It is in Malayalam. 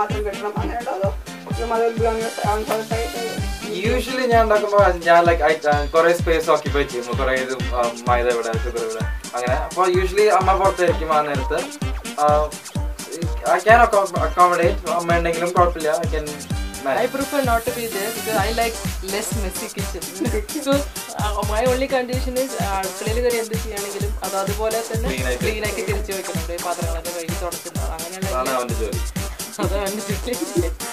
മാത്രം കിട്ടണം അങ്ങനെയുണ്ടോ അതോ മദർ ബിലോങ് യൂഷ്വലി ഞാൻ ഉണ്ടാക്കുമ്പോൾ ഞാൻ ലൈക്ക് കുറെ സ്പേസ് ഓക്യുപ്പൈ ചെയ്യും കുറെ ഇത് ആ, മൈദ ഇവിടെ ഷുഗർ ഇവിടെ അങ്ങനെ അപ്പോൾ യൂഷ്വലി അമ്മ പുറത്തായിരിക്കും ആ നേരത്ത് ഐ ക്യാൻ അക്കോമഡേറ്റ് അമ്മ ഉണ്ടെങ്കിലും കുഴപ്പമില്ല I can I prefer not to be there because I like less messy kitchen. so uh, my only condition is അടുക്കളയിൽ കയറി എന്ത് ചെയ്യുകയാണെങ്കിലും അത് അതുപോലെ തന്നെ Clean ആയിട്ട്. ക്ലീൻ ആക്കി തിരിച്ചു വെക്കണം ഈ പാത്രങ്ങളൊക്കെ കഴുകി തുടച്ചിട്ടുണ്ടാവും അങ്ങനെയുള്ള അതാണ് അവൻ്റെ ജോലി അതാണ്